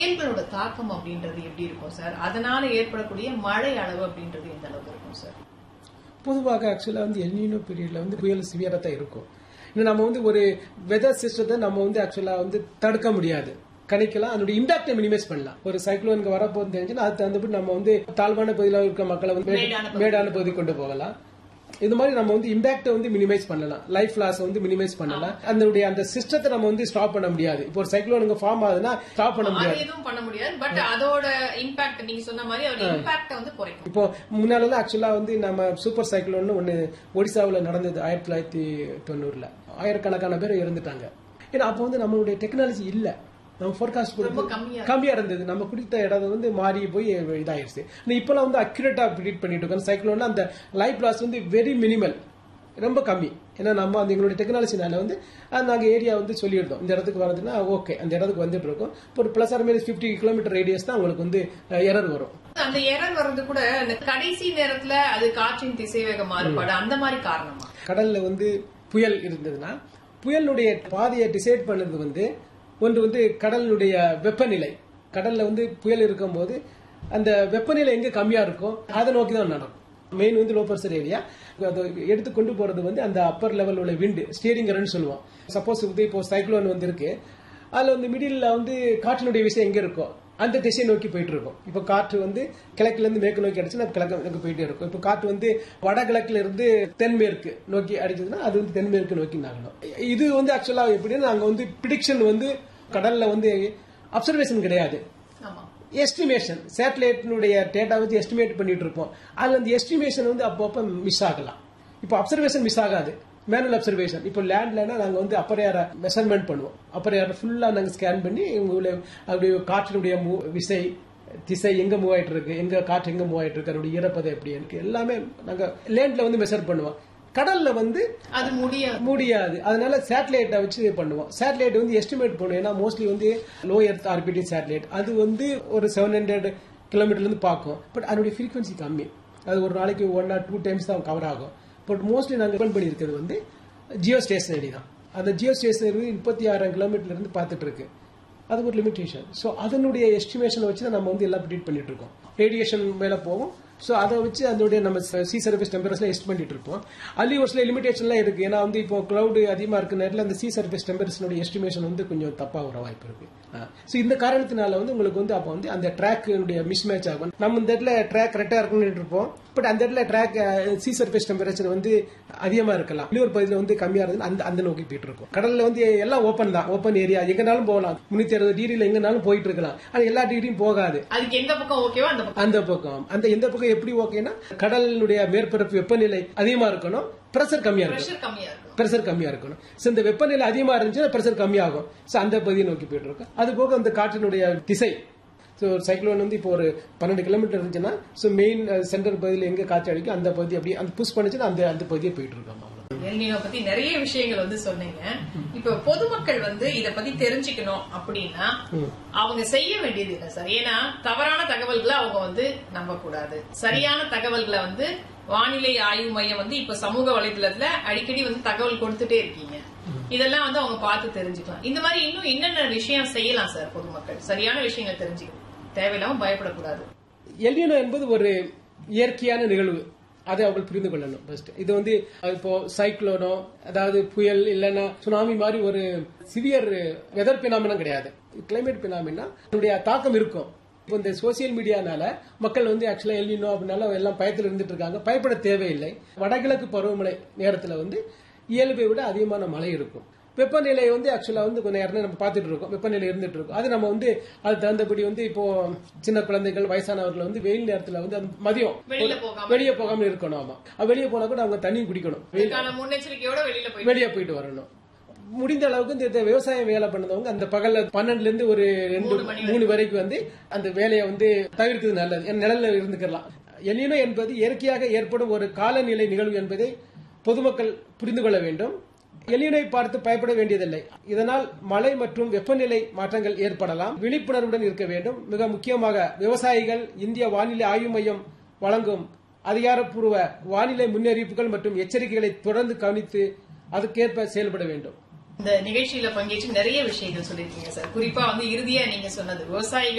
புயல்களோட தாக்கம் அப்படின்றது எப்படி இருக்கும் சார் அதனால ஏற்படக்கூடிய மழை அளவு அப்படின்றது எந்த அளவுக்கு இருக்கும் சார் பொதுவாக ஆக்சுவலாக வந்து எல்னினோ பீரியட்ல வந்து புயல் சிவியராக தான் இருக்கும் இன்னும் நம்ம வந்து ஒரு வெதர் சிஸ்டத்தை நம்ம வந்து ஆக்சுவலாக வந்து தடுக்க முடியாது கணிக்கலாம் அதனுடைய இம்பாக்டை மினிமைஸ் பண்ணலாம் ஒரு சைக்ளோனுக்கு வரப்போகுது தெரிஞ்சுன்னா அது தகுந்தபடி நம்ம வந்து தாழ்வான பகுதியில் இருக்க மக்களை வந்து மேடான பகுதி. மேடான பகுதி கொண்டு போகலாம் இது மாதிரி நம்ம வந்து இம்பாக்டை வந்து மினிமைஸ் பண்ணலாம் லைஃப் லாஸ் வந்து மினிமைஸ் பண்ணலாம் அதனுடைய அந்த சிஸ்டத்தை நம்ம வந்து ஸ்டாப் பண்ண முடியாது இப்போ ஒரு சைக்ளோனுக்கு ஃபார்ம் ஆகுதுன்னா ஸ்டாப் பண்ண முடியாது அது எதுவும் பண்ண முடியாது பட் அதோட இம்பாக்ட் நீங்க சொன்ன மாதிரி அதோட இம்பாக்ட வந்து குறைக்கும் இப்போ முன்னாலலாம் ஆக்சுவலா வந்து நம்ம சூப்பர் சைக்ளோன்னு ஒன்னு ஒடிசாவில் நடந்தது ஆயிரத்தி தொள்ளாயிரத்தி தொண்ணூறுல ஆயிரக்கணக்கான பேர் இறந்துட்டாங்க ஏன்னா அப்போ வந்து நம்மளுடைய டெக்னாலஜி இல்ல நம்ம ஃபோர்காஸ்ட் ரொம்ப கம்மியா கம்மியா இருந்தது நம்ம குடித்த இடம் வந்து மாறி போய் இதாயிருச்சு ஆனா இப்பெல்லாம் வந்து அக்யூரேட்டா ப்ரிடிக்ட் பண்ணிட்டு இருக்கோம் சைக்ளோன்ல அந்த லைஃப் லாஸ் வந்து வெரி மினிமல் ரொம்ப கம்மி ஏன்னா நம்ம அந்த எங்களுடைய டெக்னாலஜினால வந்து அது நாங்க ஏரியா வந்து சொல்லியிருந்தோம் இந்த இடத்துக்கு வரதுன்னா ஓகே அந்த இடத்துக்கு வந்துட்டு இருக்கோம் இப்போ ஒரு plus or minus fifty kilometre radius தான் உங்களுக்கு வந்து எரர் வரும் அந்த எரர் வர்றது கூட அந்த கடைசி நேரத்துல அது காற்றின் திசைவேக மாறுபாடு அந்த மாதிரி காரணமா கடல்ல வந்து புயல் இருந்ததுன்னா புயலுடைய பாதையை டிசைட் பண்ணது வந்து ஒன்று வந்து கடலுடைய வெப்பநிலை கடல்ல வந்து புயல் இருக்கும்போது அந்த வெப்பநிலை எங்க கம்மியா இருக்கோ அதை நோக்கி தான் நடக்கும் மெயின் வந்து லோ ப்ரெஷர் ஏரியா அதை எடுத்து கொண்டு போறது வந்து அந்த அப்பர் லெவல் உள்ள விண்டு ஸ்டியரிங் ரன் சொல்லுவோம் சப்போஸ் வந்து இப்போ சைக்ளோன் வந்து இருக்கு அதுல வந்து மிடில் வந்து காற்றினுடைய விஷயம் எங்க இருக்கோ அந்த திசையை நோக்கி போயிட்டு இருக்கும் இப்போ காற்று வந்து கிழக்குல இருந்து மேற்கு நோக்கி அடிச்சுன்னா கிழக்கு நோக்கி போயிட்டே இருக்கும் இப்போ காற்று வந்து வடகிழக்குல இருந்து தென்மேற்கு நோக்கி அடிச்சதுன்னா அது வந்து தென்மேற்கு நோக்கி நகரும் இது வந்து ஆக்சுவலா எப்படின்னா நாங்க வந்து ப்ரிடிக்ஷன் வந்து கடல்ல வந்து அப்சர்வேஷன் கிடையாது ஆமா எஸ்டிமேஷன் சேட்டலைட்டினுடைய டேட்டா வச்சு எஸ்டிமேட் பண்ணிட்டு இருப்போம் அதுல அந்த எஸ்டிமேஷன் வந்து அப்பப்போ மிஸ் ஆகலாம் இப்போ அப்சர்வேஷன் மிஸ் ஆகாது மேனுவல் அப்சர்வேஷன் இப்போ லேண்ட்லனா நாங்க வந்து அப்பர் ஏர மெஷர்மெண்ட் பண்ணுவோம் அப்பர் ஏர ஃபுல்லா நாங்க ஸ்கேன் பண்ணி உங்களுடைய அப்படி காற்றினுடைய move- விசை திசை எங்க மூவ் ஆயிட்டு இருக்கு எங்க காற்று எங்க மூவ் ஆயிட்டு இருக்கு அதனுடைய ஈரப்பதம் எப்படி இருக்கு எல்லாமே நாங்க லேண்ட்ல வந்து மெஷர் பண்ணுவோம் கடல்ல வந்து அது முடியாது முடியாது அதனால சேட்டலைட்டை வச்சு பண்ணுவோம் சேட்டலைட் வந்து எஸ்டிமேட் பண்ணுவோம் ஏன்னா மோஸ்ட்லி வந்து லோ எர்த் ஆர்பிட்டிங் சேட்டலைட் அது வந்து ஒரு செவன் ஹண்ட்ரட் கிலோமீட்டர்ல இருந்து பார்க்கும் பட் அதனுடைய ஃப்ரீக்வன்சி கம்மி அது ஒரு நாளைக்கு ஒன் ஆர் டூ டைம்ஸ் தான் கவர் ஆகும் பட் மோஸ்ட்லி நாங்கள் டிபெண்ட் பண்ணியிருக்கிறது வந்து ஜியோ ஸ்டேஷனரி தான் அந்த ஜியோ ஸ்டேஷனரி முப்பத்தி ஆறாயிரம் கிலோமீட்டர்ல இருந்து பார்த்துட்டு இருக்கு அது ஒரு லிமிடேஷன் ஸோ அதனுடைய எஸ்டிமேஷனை வச்சு தான் நம்ம வந்து எல்லாம் ப்ரிடிக்ட் பண்ணிட்டு இருக்கோம் ரேடியேஷன் மேல போகும் ஸோ அதை வச்சு அதனுடைய நம்ம சி சர்ஃபேஸ் டெம்பரேச்சர்ல எஸ்ட் பண்ணிட்டு இருப்போம் அல்லி ஒரு சில லிமிடேஷன்லாம் இருக்கு ஏன்னா வந்து இப்போ கிளவுட் அதிகமா இருக்க நேரத்தில் அந்த சி சர்ஃபேஸ் டெம்பரேச்சருடைய எஸ்டிமேஷன் வந்து கொஞ்சம் தப்பா வர வாய்ப்பு இருக்கு ஸோ இந்த காரணத்தினால வந்து உங்களுக்கு வந்து அப்போ வந்து அந்த ட்ராக்குடைய மிஸ் மேட்ச் ஆகும் நம்ம இந்த இடத்துல ட்ராக் கரெக்டா இருக்குன்னு இருப்போம் பட் அந்த இடத்துல ட்ராக் சி சர்ஃபேஸ் டெம்பரேச்சர் வந்து அதிகமா இருக்கலாம் இன்னொரு பகுதியில் வந்து கம்மியா இருந்து அந்த அந்த நோக்கி போயிட்டு இருக்கும் கடல்ல வந்து எல்லாம் ஓப்பன் தான் ஓப்பன் ஏரியா எங்கனாலும் போகலாம் முன்னூத்தி அறுபது டிகிரியில் எங்கனாலும் போயிட்டு இருக்கலாம் ஆனா எல்லா டிகிரியும் போகாது அதுக்கு எந்த பக்கம் ஓகேவோ அந்த பக்கம் அந்த பக்கம் அந்த எந்த பக்கம் எப்படி ஓகேனா கடலினுடைய மேற்பரப்பு வெப்பநிலை அதிகமா இருக்கணும் பிரஷர் கம்மியா இருக்கணும் பிரஷர் கம்மியா இருக்கும் பிரஷர் கம்மியா இருக்கணும் So, இந்த வெப்பநிலை அதிகமா இருந்துச்சுன்னா பிரஷர் கம்மியாகும் ஸோ அந்த பகுதியை நோக்கி போயிட்டு இருக்கும் அது போக அந்த காற்றினுடைய திசை ஸோ சைக்ளோன் வந்து இப்போ ஒரு பன்னெண்டு கிலோமீட்டர் இருந்துச்சுன்னா ஸோ மெயின் சென்டர் பகுதியில் எங்க காற்று அடிக்கும் அந்த பகுதி அப்படி அந்த புஷ் பண்ணுச்சுன்னா அந்த அந்த பகுதியை போயிட்டு இருக்கோம் அவ்வளவுதான். எல்னினோ பத்தி நிறைய விஷயங்கள் வந்து சொன்னீங்க இப்ப பொதுமக்கள் வந்து இத பத்தி தெரிஞ்சுக்கணும் அப்படின்னா அவங்க செய்ய வேண்டியது என்ன சார் ஏன்னா தவறான தகவல்களை அவங்க வந்து நம்ப கூடாது சரியான தகவல்களை வந்து வானிலை ஆய்வு மையம் வந்து இப்ப சமூக வலைதளத்துல அடிக்கடி வந்து தகவல் கொடுத்துட்டே இருக்கீங்க இதெல்லாம் வந்து அவங்க பார்த்து தெரிஞ்சுக்கலாம் இந்த மாதிரி இன்னும் என்னென்ன விஷயம் செய்யலாம் சார் பொதுமக்கள் சரியான விஷயங்கள் தெரிஞ்சுக்கணும் தேவையில்லாம பயப்படக்கூடாது எல்னினோ என்பது ஒரு இயற்கையான நிகழ்வு அதை அவர்கள் புரிந்து கொள்ளணும் ஃபர்ஸ்ட் இது வந்து இப்போ சைக்ளோனோ அதாவது புயல் இல்லைன்னா சுனாமி மாதிரி ஒரு சிவியர் வெதர் பினாமினம் கிடையாது கிளைமேட் பினாமினா அதனுடைய தாக்கம் இருக்கும் இப்போ இந்த சோசியல் மீடியானால மக்கள் வந்து ஆக்சுவலா எல்னினோ அப்படின்னால எல்லாம் பயத்தில் இருந்துட்டு இருக்காங்க பயப்பட தேவையில்லை வடகிழக்கு பருவமழை நேரத்துல வந்து இயல்பை விட அதிகமான மழை இருக்கும் வெப்பநிலை வந்து ஆக்சுவலா வந்து கொஞ்சம் நேரம் நம்ம பார்த்துட்டு இருக்கோம் வெப்பநிலை இருந்துட்டு இருக்கும் அது நம்ம வந்து அது தகுந்தபடி வந்து இப்போ சின்ன குழந்தைகள் வயசானவர்கள் வந்து வெயில் நேரத்துல வந்து அது மதியம் வெளியில போகாம வெளியே போகாம இருக்கணும் ஆமா அது வெளியே போனா கூட அவங்க தண்ணி குடிக்கணும் வெயில் இதுக்கான முன்னெச்சரிக்கையோட வெளியில போய் வெளியே போயிட்டு வரணும் முடிந்த அளவுக்கு இந்த- இந்த விவசாயம் வேலை பண்ணதவங்க அந்த பகல்ல பன்னெண்டுல இருந்து ஒரு ரெண்டு மூணு மணி மூணு வரைக்கும் வந்து அந்த வேலையை வந்து தவிர்க்கிறது நல்லது ஏன்னா நிழல்ல இருந்துக்கலாம் எல்லினோ என்பது இயற்கையாக ஏற்படும் ஒரு காலநிலை நிகழ்வு என்பதை பொதுமக்கள் புரிந்து கொள்ள வேண்டும் எலியனை பார்த்து பயப்பட வேண்டியதில்லை இதனால் மழை மற்றும் வெப்பநிலை மாற்றங்கள் ஏற்படலாம் விழிப்புணர்வுடன் இருக்க வேண்டும் மிக முக்கியமாக விவசாயிகள் இந்திய வானிலை ஆய்வு மையம் வழங்கும் அதிகாரப்பூர்வ வானிலை முன்னறிவிப்புகள் மற்றும் எச்சரிக்கைகளை தொடர்ந்து கவனித்து அதுக்கேற்ப செயல்பட வேண்டும் இந்த நிகழ்ச்சியில பங்கேற்று நிறைய விஷயங்கள் சொல்லிருக்கீங்க சார் குறிப்பா வந்து இறுதியா நீங்க சொன்னது விவசாயிகள்